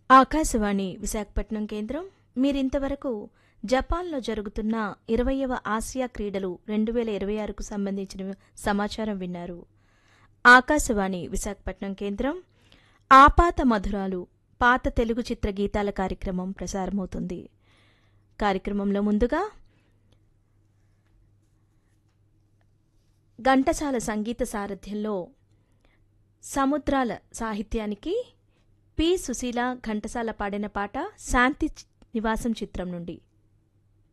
ఆకాశవాణి విశాఖపట్నం కేంద్రం మీరింతవరకు జపాన్లో జరుగుతున్న ఇరవయవ ఆసియా క్రీడలు రెండు వేల ఇరవై ఆరుకు సంబంధించిన సమాచారం విన్నారు ఆకాశవాణి విశాఖపట్నం కేంద్రం ఆపాత మధురాలు పాత తెలుగు చిత్ర గీతాల కార్యక్రమం ప్రసారమవుతుంది కార్యక్రమంలో ముందుగా ఘంటసాల సంగీత సారథ్యంలో సముద్రాల సాహిత్యానికి పి సుశీల ఘంటసాల పాడిన పాట శాంతి చి- నివాసం చిత్రం నుండి